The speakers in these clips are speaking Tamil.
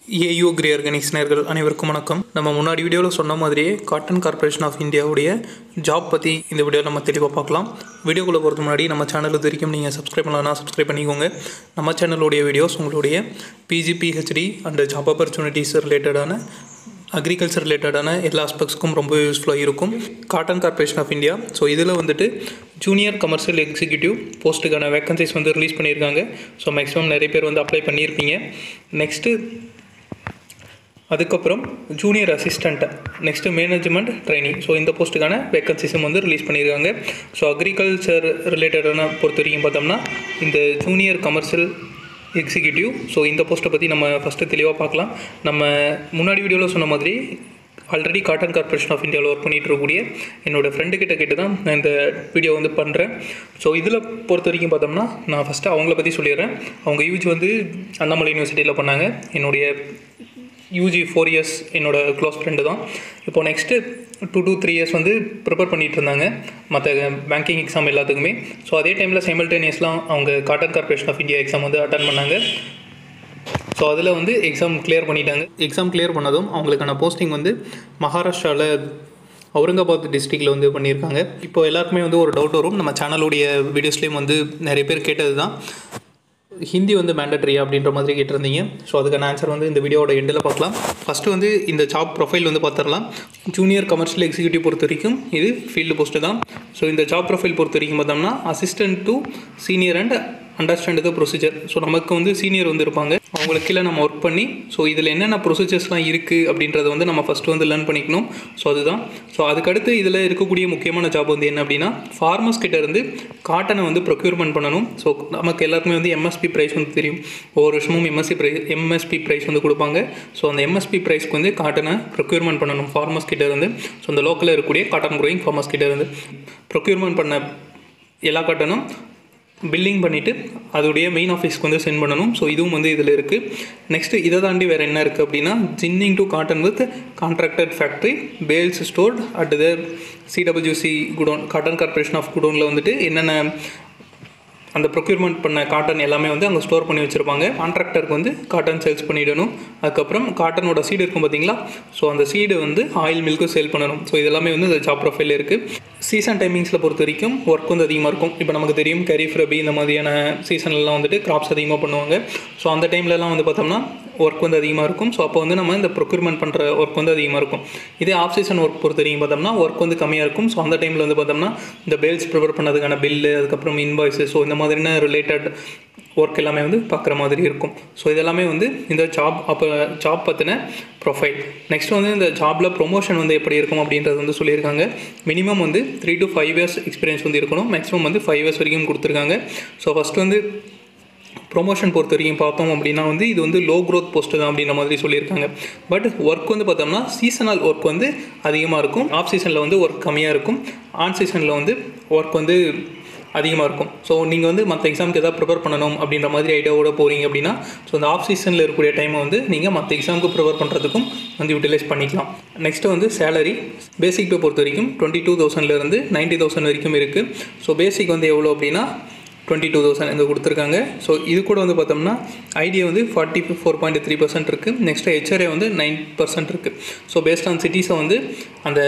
ஏயு கிரே ஆர்கானிக்ஸ் நேர்கள் அனைவருக்கும் வணக்கம் நம்ம முன்னாடி வீடியோவில் சொன்ன மாதிரியே காட்டன் கார்ப்பரேஷன் ஆஃப் இந்தியாவுடைய ஜாப் பற்றி இந்த வீடியோவில் நம்ம தெளிவாக பார்க்கலாம் வீடியோக்குள்ளே போகிறது முன்னாடி நம்ம சேனல் இது வரைக்கும் நீங்கள் சப்ஸ்கிரைப் பண்ணலன்னா சப்ஸ்கிரைப் பண்ணிக்கோங்க நம்ம சேனலுடைய வீடியோஸ் உங்களுடைய பிஜிபிஹெச்டி அண்ட் ஜாப் ஆப்பர்ச்சுனிட்டிஸ் ரிலேட்டடான அக்ரிகல்ச்சர் ரிலேட்டடான எல்லா ஆஸ்பெக்ட்ஸ்க்கும் ரொம்ப யூஸ்ஃபுல்லாக இருக்கும் cotton corporation of India so இதில் வந்துட்டு ஜூனியர் கமர்ஷியல் எக்ஸிக்யூட்டிவ் போஸ்ட்டுக்கான வேக்கன்சிஸ் வந்து ரிலீஸ் பண்ணியிருக்காங்க ஸோ மேக்ஸிமம் நிறைய பேர் வந்து அப்ளை பண்ணியிருப்பீங்க நெக்ஸ்ட்டு அதுக்கப்புறம் junior assistant next management training so இந்த போஸ்ட்டுக்கான வேக்கன்சிஸும் வந்து ரிலீஸ் பண்ணியிருக்காங்க ஸோ அக்ரிகல்ச்சர் ரிலேட்டடான பொறுத்த வரைக்கும் பார்த்தோம்னா இந்த ஜூனியர் கமர்ஷியல் எக்ஸிக்யூட்டிவ் ஸோ இந்த போஸ்ட்டை பற்றி நம்ம ஃபஸ்ட்டு தெளிவாக பார்க்கலாம் நம்ம முன்னாடி வீடியோவில் சொன்ன மாதிரி ஆல்ரெடி காட்டன் கார்ப்பரேஷன் ஆஃப் இந்தியாவில் ஒர்க் பண்ணிட்டு இருக்கக்கூடிய என்னோடய ஃப்ரெண்டு கிட்ட கேட்டு தான் நான் இந்த வீடியோ வந்து பண்ணுறேன் ஸோ இதில் பொறுத்த வரைக்கும் பார்த்தோம்னா நான் ஃபஸ்ட்டு அவங்கள பற்றி சொல்லிடுறேன் அவங்க யூஜி வந்து அண்ணாமலை யூனிவர்சிட்டியில் பண்ணாங்க என்னுடைய யூஜி ஃபோர் இயர்ஸ் என்னோட க்ளோஸ் ஃப்ரெண்டு தான் இப்போ next two to three years வந்து ப்ரிப்பேர் பண்ணிகிட்டு இருந்தாங்க மற்ற பேங்கிங் எக்ஸாம் எல்லாத்துக்குமே ஸோ அதே டைமில் சைமல்டேனியஸ்லாம் அவங்க cotton corporation of India exam வந்து அட்டன் பண்ணாங்க ஸோ அதில் வந்து எக்ஸாம் கிளியர் பண்ணிட்டாங்க எக்ஸாம் கிளியர் பண்ணதும் அவங்களுக்கான போஸ்டிங் வந்து மகாராஷ்டிராவில் அவுரங்காபாத் டிஸ்ட்ரிக்டில் வந்து பண்ணியிருக்காங்க இப்போ எல்லாருக்குமே வந்து ஒரு டவுட் வரும் நம்ம சேனலுடைய வீடியோஸ்லேயும் வந்து நிறைய பேர் கேட்டது தான் ஹிந்தி வந்து மேண்டட்ரியா அப்படின்ற மாதிரி கேட்டிருந்தீங்க ஸோ அதுக்கான ஆன்சர் வந்து இந்த வீடியோட எண்டில் பார்க்கலாம் ஃபஸ்ட்டு வந்து இந்த ஜாப் ப்ரொஃபைல் வந்து பார்த்துடலாம் ஜூனியர் கமர்ஷியல் எக்ஸிக்யூட்டிவ் பொறுத்த வரைக்கும் இது ஃபீல்டு போஸ்ட்டு தான் ஸோ இந்த ஜாப் ப்ரொஃபைல் பொறுத்த வரைக்கும் பார்த்தோம்னா assistant to senior and understand the procedure so நமக்கு வந்து சீனியர் வந்து இருப்பாங்க அவங்களுக்கு கீழே நம்ம ஒர்க் பண்ணி ஸோ இதில் என்னென்ன ப்ரொசீஜர்ஸ்லாம் இருக்குது அப்படின்றத வந்து நம்ம ஃபஸ்ட்டு வந்து லேர்ன் பண்ணிக்கணும் ஸோ அதுதான் ஸோ அதுக்கடுத்து இதில் இருக்கக்கூடிய முக்கியமான ஜாப் வந்து என்ன அப்படின்னா ஃபார்மர்ஸ் கிட்ட இருந்து காட்டனை வந்து ப்ரொக்யூர்மெண்ட் பண்ணணும் ஸோ நமக்கு எல்லாருக்குமே வந்து எம்எஸ்பி ப்ரைஸ் வந்து தெரியும் ஒவ்வொரு வருஷமும் எம்எஸ்சி ப்ரைஸ் எம்எஸ்பி ப்ரைஸ் வந்து கொடுப்பாங்க ஸோ அந்த எம்எஸ்பி ப்ரைஸ்க்கு வந்து காட்டனை ப்ரொக்யூர்மெண்ட் பண்ணணும் ஃபார்மர்ஸ் கிட்ட இருந்து ஸோ அந்த லோக்கலில் இருக்கக்கூடிய காட்டன் க்ரோயிங் ஃபார்மர்ஸ் கிட்ட இருந்து ப்ரொக்யூர்மெண்ட் பண்ண எல்லா காட்டனும் பில்லிங் பண்ணிவிட்டு அதோடைய மெயின் ஆஃபீஸ்க்கு வந்து சென்ட் பண்ணணும் ஸோ இதுவும் வந்து இதில் இருக்குது நெக்ஸ்ட்டு இதை தாண்டி வேறு என்ன இருக்குது அப்படின்னா ginning to cotton with contracted factory bales stored at the CWC godown cotton corporation of குடோனில் வந்துட்டு என்னென்ன அந்த ப்ரொக்யூர்மெண்ட் பண்ண காட்டன் எல்லாமே வந்து அங்கே ஸ்டோர் பண்ணி வச்சுருப்பாங்க கான்ட்ராக்டருக்கு வந்து காட்டன் சேல்ஸ் பண்ணிடணும் அதுக்கப்புறம் காட்டனோட சீடு இருக்கும் பார்த்தீங்களா ஸோ அந்த சீடு வந்து ஆயில் மில்க்கு சேல் பண்ணணும் ஸோ இதெல்லாமே வந்து இந்த ஜாப் ப்ரொஃபைல் இருக்குது சீசன் டைமிங்ஸில் பொறுத்த வரைக்கும் ஒர்க் வந்து அதிகமாக இருக்கும் இப்போ நமக்கு தெரியும் கரீஃப் ரபி இந்த மாதிரியான சீசன்லலாம் வந்துட்டு கிராப்ஸ் அதிகமாக பண்ணுவாங்க ஸோ அந்த டைம்லலாம் வந்து பார்த்தோம்னா ஒர்க் வந்து அதிகமாக இருக்கும் ஸோ அப்போ வந்து நம்ம இந்த ப்ரொக்யூர்மெண்ட் பண்ணுற ஒர்க் வந்து அதிகமாக இருக்கும் இதே ஆஃப் சீசன் ஒர்க் பொறுத்த வரைக்கும் பார்த்தோம்னா ஒர்க் வந்து கம்மியாக இருக்கும் ஸோ அந்த டைமில் வந்து பார்த்தோம்னா இந்த பேல்ஸ் ப்ரிப்பேர் பண்ணதுக்கான பில்லு அதுக்கப்புறம் இன்வாய்ஸு ஸோ இந்த மாதிரியான ரிலேட்டட் ஒர்க் எல்லாமே வந்து பார்க்குற மாதிரி இருக்கும் ஸோ இதெல்லாமே வந்து இந்த ஜாப் அப்போ ஜாப் பற்றின ப்ரொஃபைல் நெக்ஸ்ட் வந்து இந்த ஜாபில் ப்ரொமோஷன் வந்து எப்படி இருக்கும் அப்படின்றது வந்து சொல்லியிருக்காங்க மினிமம் வந்து three to five years experience வந்து இருக்கணும் மேக்ஸிமம் வந்து ஃபைவ் இயர்ஸ் வரைக்கும் கொடுத்துருக்காங்க ஸோ ஃபஸ்ட் வந்து ப்ரொமோஷன் பொறுத்த வரைக்கும் பார்த்தோம் அப்படின்னா வந்து இது வந்து லோ க்ரோத் போஸ்ட்டு தான் அப்படின்ற மாதிரி சொல்லியிருக்காங்க பட் ஒர்க் வந்து பார்த்தோம்னா சீசனல் ஒர்க் வந்து அதிகமாக இருக்கும் ஆஃப் சீசனில் வந்து ஒர்க் கம்மியாக இருக்கும் ஆன் சீசனில் வந்து ஒர்க் வந்து அதிகமாக இருக்கும் ஸோ நீங்கள் வந்து மற்ற எக்ஸாமுக்கு எதாவது ப்ரிப்பேர் பண்ணணும் அப்படின்ற மாதிரி ஐடியாவோட போகிறீங்க அப்படின்னா ஸோ இந்த ஆஃப் சீசனில் இருக்கக்கூடிய டைமை வந்து நீங்கள் மற்ற எக்ஸாமுக்கு ப்ரிப்பேர் பண்ணுறதுக்கும் வந்து யூட்டிலைஸ் பண்ணிக்கலாம் நெக்ஸ்ட்டு வந்து சேலரி பேசிக் பே பொறுத்த வரைக்கும் டுவெண்ட்டி டூ தௌசண்ட்லேருந்து நைன்ட்டி தௌசண்ட் வரைக்கும் இருக்குது ஸோ பேசிக் வந்து எவ்வளோ அப்படின்னா டுவெண்ட்டி டூ தௌசண்ட் இங்கே கொடுத்துருக்காங்க ஸோ இது கூட வந்து பார்த்தோம்னா ஐடியா வந்து forty four point three percent இருக்குது நெக்ஸ்ட்டு ஹெச்ஆர்ஏ வந்து நைன் பர்சன்ட் இருக்குது ஸோ பேஸ்ட் ஆன் சிட்டிஸை வந்து அந்த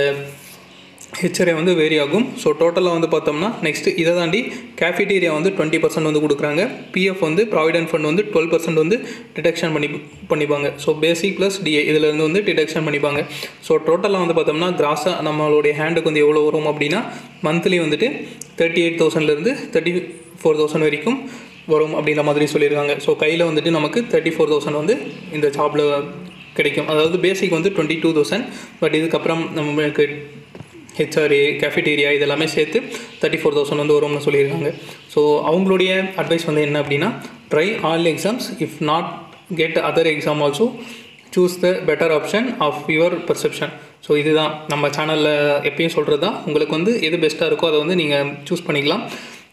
ஹெச்ஆர்ஏ வந்து வேரி ஆகும் ஸோ டோட்டலாக வந்து பார்த்தோம்னா நெக்ஸ்ட்டு இதை தாண்டி கேஃபிட்டீரியா வந்து டுவெண்ட்டி பர்சன்ட் வந்து கொடுக்குறாங்க பிஎஃப் வந்து ப்ராவிடென்ட் ஃபண்ட் வந்து டுவெல் பர்சன்ட் வந்து டிடக்ஷன் பண்ணி பண்ணிப்பாங்க ஸோ பேசிக் ப்ளஸ் டிஏ இதிலேருந்து வந்து டிடக்ஷன் பண்ணிப்பாங்க ஸோ டோட்டலாக வந்து பார்த்தோம்னா கிராஸாக நம்மளுடைய ஹேண்டுக்கு வந்து எவ்வளோ வரும் அப்படின்னா மந்த்லி வந்துட்டு தேர்ட்டி எயிட் தௌசண்ட்லேருந்து தேர்ட்டி ஃபோர் தௌசண்ட் வரைக்கும் வரும் அப்படின்ற மாதிரி சொல்லியிருக்காங்க ஸோ கையில் வந்துட்டு நமக்கு தேர்ட்டி ஃபோர் தௌசண்ட் வந்து இந்த ஜாபில் கிடைக்கும் அதாவது பேசிக் வந்து டுவெண்ட்டி டூ தௌசண்ட் பட் இதுக்கப்புறம் நம்மளுக்கு ஹெச்ஆர்ஏ கேஃபிடேரியா இதெல்லாமே சேர்த்து தேர்ட்டி ஃபோர் தௌசண்ட் வந்து வரும்னு சொல்லியிருக்காங்க ஸோ அவங்களுடைய அட்வைஸ் வந்து என்ன அப்படின்னா try all exams if not get other exam also choose the better option of your perception so இதுதான் நம்ம சேனலில் எப்பயும் சொல்கிறது தான் உங்களுக்கு வந்து எது பெஸ்ட்டாக இருக்கோ அதை வந்து நீங்கள் சூஸ் பண்ணிக்கலாம்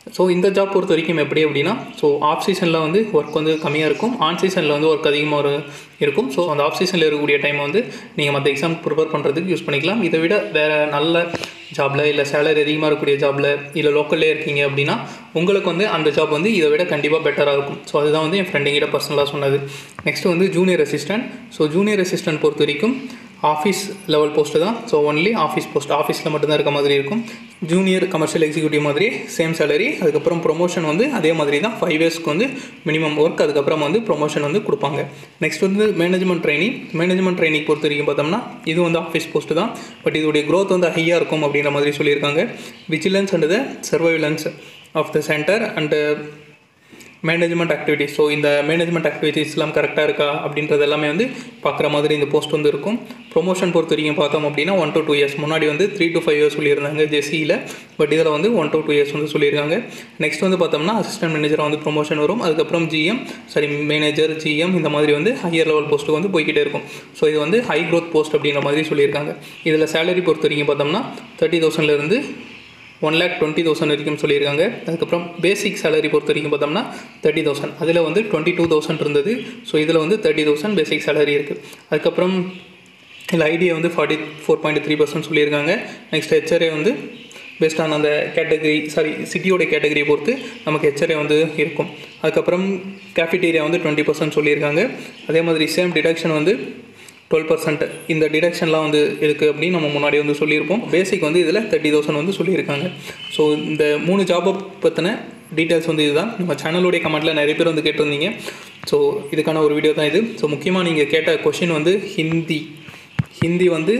ஸோ இந்த ஜாப் பொறுத்த வரைக்கும் எப்படி அப்படின்னா ஸோ ஆஃப் சீசனில் வந்து ஒர்க் வந்து கம்மியாக இருக்கும் ஆன் சீசனில் வந்து ஒர்க் அதிகமாக ஒரு இருக்கும் ஸோ அந்த ஆஃப் சீசனில் இருக்கக்கூடிய டைம் வந்து நீங்கள் மற்ற எக்ஸாம் ப்ரிப்பேர் பண்ணுறதுக்கு யூஸ் பண்ணிக்கலாம் இதை விட வேறு நல்ல ஜாபில் இல்லை சேலரி அதிகமாக இருக்கக்கூடிய ஜாபில் இல்லை லோக்கல்லே இருக்கீங்க அப்படின்னா உங்களுக்கு வந்து அந்த ஜாப் வந்து இதை விட கண்டிப்பாக பெட்டராக இருக்கும் ஸோ அதுதான் வந்து என் ஃப்ரெண்டுங்கிட்ட பர்சனலாக சொன்னது நெக்ஸ்ட் வந்து junior assistant so junior assistant பொறுத்த வரைக்கும் ஆஃபீஸ் லெவல் போஸ்ட்டு தான் ஸோ ஒன்லி ஆஃபீஸ் போஸ்ட் ஆஃபீஸில் மட்டும்தான் இருக்க மாதிரி இருக்கும் ஜூனியர் கமர்ஷியல் எக்ஸிக்யூட்டிவ் மாதிரி சேம் சேலரி அதுக்கப்புறம் ப்ரொமோஷன் வந்து அதே மாதிரி தான் ஃபைவ் இயர்ஸ்க்கு வந்து மினிமம் ஒர்க் அதுக்கப்புறம் வந்து ப்ரொமோஷன் வந்து கொடுப்பாங்க நெக்ஸ்ட் வந்து மேனேஜ்மெண்ட் ட்ரைனிங் மேனேஜ்மெண்ட் ட்ரைனிங் பொறுத்த வரைக்கும் பார்த்தோம்னா இது வந்து ஆஃபீஸ் போஸ்ட்டு தான் பட் இதோடைய க்ரோத் வந்து ஹையாக இருக்கும் அப்படின்ற மாதிரி சொல்லியிருக்காங்க vigilance and the surveillance of the centre and management activities so இந்த மேனேஜ்மெண்ட் ஆக்டிவிட்டீஸ்லாம் கரெக்டாக இருக்கா அப்படின்றது எல்லாமே வந்து பார்க்குற மாதிரி இந்த போஸ்ட் வந்து இருக்கும் ப்ரொமோஷன் பொறுத்த வரைக்கும் பார்த்தோம் அப்படின்னா ஒன் to டூ இயர்ஸ் முன்னாடி வந்து த்ரீ to ஃபைவ் இயர்ஸ் சொல்லியிருந்தாங்க ஜெசியில் பட் இதில் வந்து ஒன் to டூ இயர்ஸ் வந்து சொல்லியிருக்காங்க நெக்ஸ்ட் வந்து பார்த்தோம்னா அசிஸ்டன்ட் மேனேஜராக வந்து ப்ரொமோஷன் வரும் அதுக்கப்புறம் ஜிஎம் சாரி மேனேஜர் ஜிஎம் இந்த மாதிரி வந்து ஹையர் லெவல் போஸ்ட்டுக்கு வந்து போய்கிட்டே இருக்கும் ஸோ இது வந்து ஹை க்ரோத் போஸ்ட் அப்படின்ற மாதிரி சொல்லியிருக்காங்க இதில் சேலரி பொறுத்த வரைக்கும் பார்த்தோம்னா தேர்ட்டி தௌசண்ட்லேருந்து ஒன் லேக் டுவெண்ட்டி தௌசண்ட் வரைக்கும் சொல்லியிருக்காங்க அதுக்கப்புறம் பேசிக் சேலரி பொறுத்த வரைக்கும் பார்த்தோம்னா தேர்ட்டி தௌசண்ட் அதில் வந்து டுவெண்ட்டி டூ தௌசண்ட் இருந்தது ஸோ இதில் வந்து தேர்ட்டி தௌசண்ட் பேசிக் சேலரி இருக்குது அதுக்கப்புறம் இதில் ஐடியா வந்து forty four point three percent சொல்லியிருக்காங்க நெக்ஸ்ட் ஹெச்ஆர்ஏ வந்து பேஸ்ட் ஆன் அந்த கேட்டகரி சாரி சிட்டியோட கேட்டகரியை பொறுத்து நமக்கு ஹெச்ஆர்ஏ வந்து இருக்கும் அதுக்கப்புறம் கேஃபிட்டேரியா வந்து டுவெண்ட்டி பர்சன்ட் சொல்லியிருக்காங்க அதே மாதிரி சேம் டிடக்ஷன் வந்து டுவெல் பர்சன்ட் இந்த டிடக்ஷன்லாம் வந்து இருக்குது அப்படின்னு நம்ம முன்னாடி வந்து சொல்லியிருப்போம் பேசிக் வந்து இதில் தேர்ட்டி தௌசண்ட் வந்து சொல்லியிருக்காங்க ஸோ இந்த மூணு ஜாபை பற்றின டீட்டெயில்ஸ் வந்து இதுதான் நம்ம சேனலுடைய கமெண்ட்டில் நிறைய பேர் வந்து கேட்டிருந்தீங்க ஸோ இதுக்கான ஒரு வீடியோ தான் இது ஸோ முக்கியமாக நீங்கள் கேட்ட கொஷின் வந்து ஹிந்தி ஹிந்தி வந்து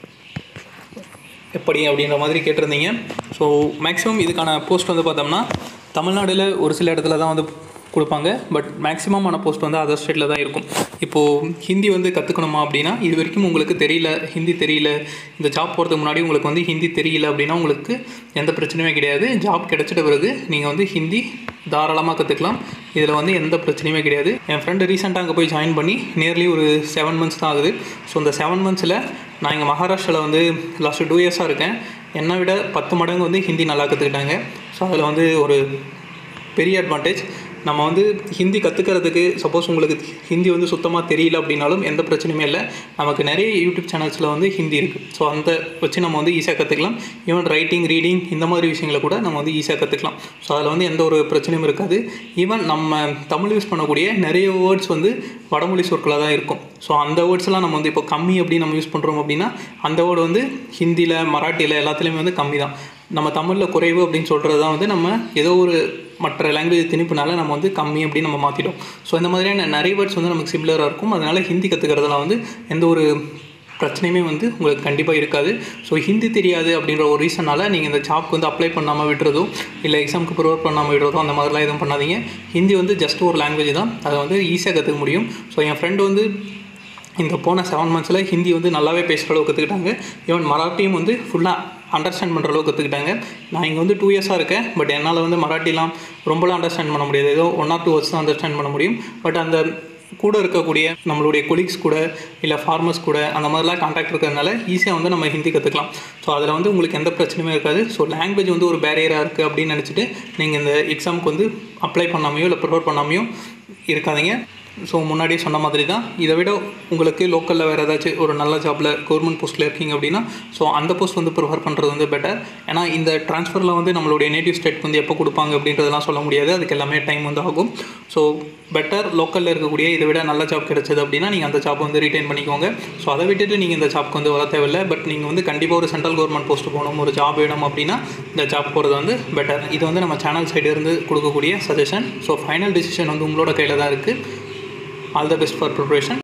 எப்படி அப்படின்ற மாதிரி கேட்டிருந்தீங்க ஸோ மேக்ஸிமம் இதுக்கான போஸ்ட் வந்து பார்த்தோம்னா தமிழ்நாடுல ஒரு சில இடத்துல தான் வந்து கொடுப்பாங்க பட் மேக்ஸிமமான போஸ்ட் வந்து அதர் ஸ்டேட்டில் தான் இருக்கும் இப்போது ஹிந்தி வந்து கற்றுக்கணுமா அப்படின்னா இது வரைக்கும் உங்களுக்கு தெரியல ஹிந்தி தெரியல இந்த ஜாப் போகிறதுக்கு முன்னாடி உங்களுக்கு வந்து ஹிந்தி தெரியல அப்படின்னா உங்களுக்கு எந்த பிரச்சனையுமே கிடையாது ஜாப் கிடைச்சிட்ட பிறகு நீங்கள் வந்து ஹிந்தி தாராளமாக கற்றுக்கலாம் இதில் வந்து எந்த பிரச்சனையுமே கிடையாது என் ஃப்ரெண்டு ரீசெண்டாக அங்கே போய் ஜாயின் பண்ணி நியர்லி ஒரு செவன் மந்த்ஸ் தான் ஆகுது ஸோ இந்த செவன் மந்த்ஸில் நான் இங்கே மகாராஷ்டிராவில் வந்து லாஸ்ட்டு டூ இயர்ஸாக இருக்கேன் என்னை விட பத்து மடங்கு வந்து ஹிந்தி நல்லா கற்றுக்கிட்டாங்க ஸோ அதில் வந்து ஒரு பெரிய அட்வான்டேஜ் நம்ம வந்து ஹிந்தி கற்றுக்கிறதுக்கு சப்போஸ் உங்களுக்கு ஹிந்தி வந்து சுத்தமாக தெரியல அப்படின்னாலும் எந்த பிரச்சனையுமே இல்லை நமக்கு நிறைய யூடியூப் சேனல்ஸில் வந்து ஹிந்தி இருக்குது ஸோ அந்த வச்சு நம்ம வந்து ஈஸியாக கற்றுக்கலாம் ஈவன் ரைட்டிங் ரீடிங் இந்த மாதிரி விஷயங்களை கூட நம்ம வந்து ஈஸியாக கற்றுக்கலாம் ஸோ அதில் வந்து எந்த ஒரு பிரச்சனையும் இருக்காது ஈவன் நம்ம தமிழ் யூஸ் பண்ணக்கூடிய நிறைய வேர்ட்ஸ் வந்து வடமொழி சொற்களாக தான் இருக்கும் ஸோ அந்த வேர்ட்ஸ்லாம் நம்ம வந்து இப்போ கம்மி அப்படின்னு நம்ம யூஸ் பண்ணுறோம் அப்படின்னா அந்த வேர்டு வந்து ஹிந்தியில் மராட்டியில் எல்லாத்துலேயுமே வந்து கம்மி தான் நம்ம தமிழில் குறைவு அப்படின்னு சொல்கிறது தான் வந்து நம்ம ஏதோ ஒரு மற்ற லாங்குவேஜ் திணிப்புனால நம்ம வந்து கம்மி அப்படின்னு நம்ம மாற்றிட்டோம் ஸோ இந்த மாதிரியான நிறைய வேர்ட்ஸ் வந்து நமக்கு சிமிலராக இருக்கும் அதனால் ஹிந்தி கற்றுக்கிறதுல வந்து எந்த ஒரு பிரச்சனையுமே வந்து உங்களுக்கு கண்டிப்பாக இருக்காது ஸோ ஹிந்தி தெரியாது அப்படின்ற ஒரு ரீசனால் நீங்கள் இந்த ஜாப்க்கு வந்து அப்ளை பண்ணாமல் விடுறதோ இல்லை எக்ஸாமுக்கு ப்ரிப்பேர் பண்ணாமல் விடுறதோ அந்த மாதிரிலாம் எதுவும் பண்ணாதீங்க ஹிந்தி வந்து ஜஸ்ட் ஒரு லாங்குவேஜ் தான் அதை வந்து ஈஸியாக கற்றுக்க முடியும் ஸோ என் ஃப்ரெண்டு வந்து இந்த போன செவன் மந்த்ஸில் ஹிந்தி வந்து நல்லாவே பேசுகிற அளவுக்கு கற்றுக்கிட்டாங்க ஈவன் மராட்டியும் வந்து ஃபுல்லாக அண்டர்ஸ்டாண்ட் பண்ணுற அளவுக்கு கற்றுக்கிட்டாங்க நான் இங்கே வந்து டூ இயர்ஸாக இருக்கேன் பட் என்னால் வந்து மராட்டிலாம் ரொம்பலாம் அண்டர்ஸ்டாண்ட் பண்ண முடியாது ஏதோ ஒன் ஆர் டூ வர்ஸ் தான் அண்டர்ஸ்டாண்ட் பண்ண முடியும் பட் அந்த கூட இருக்கக்கூடிய நம்மளுடைய கொலீக்ஸ் கூட இல்லை ஃபார்மர்ஸ் கூட அந்த மாதிரிலாம் கான்டாக்ட் இருக்கிறதுனால ஈஸியாக வந்து நம்ம ஹிந்தி கற்றுக்கலாம் ஸோ அதில் வந்து உங்களுக்கு எந்த பிரச்சனையுமே இருக்காது ஸோ லாங்குவேஜ் வந்து ஒரு பேரியராக இருக்குது அப்படின்னு நினச்சிட்டு நீங்கள் இந்த எக்ஸாமுக்கு வந்து அப்ளை பண்ணாமையோ இல்லை ப்ரிப்பேர் பண்ணாமையோ இருக்காதீங்க ஸோ முன்னாடியே சொன்ன மாதிரி தான் இதை விட உங்களுக்கு லோக்கலில் வேறு ஏதாச்சும் ஒரு நல்ல ஜாப்பில் கவர்மெண்ட் போஸ்ட்டில் இருக்கீங்க அப்படின்னா ஸோ அந்த போஸ்ட் வந்து ப்ரிஃபர் பண்ணுறது வந்து பெட்டர் ஏன்னா இந்த ட்ரான்ஸ்ஃபரில் வந்து நம்மளுடைய நேட்டிவ் ஸ்டேட் வந்து எப்போ கொடுப்பாங்க அப்படின்றதெல்லாம் சொல்ல முடியாது அதுக்கு எல்லாமே டைம் வந்து ஆகும் ஸோ பெட்டர் லோக்கலில் இருக்கக்கூடிய இதை விட நல்ல ஜாப் கிடைச்சது அப்படின்னா நீங்கள் அந்த ஜாப் வந்து ரிட்டைன் பண்ணிக்கோங்க ஸோ அதை விட்டுட்டு நீங்கள் இந்த ஜாப்க்கு வந்து வர தேவையில்லை பட் நீங்கள் வந்து கண்டிப்பாக ஒரு சென்ட்ரல் கவர்மெண்ட் போஸ்ட் போகணும் ஒரு ஜாப் வேணும் அப்படின்னா இந்த ஜாப் போகிறது வந்து பெட்டர் இது வந்து நம்ம சேனல் சைடு இருந்து கொடுக்கக்கூடிய சஜஷன் ஸோ ஃபைனல் டிசிஷன் வந்து உங்களோட கையில் தான் இருக்குது all the best for preparation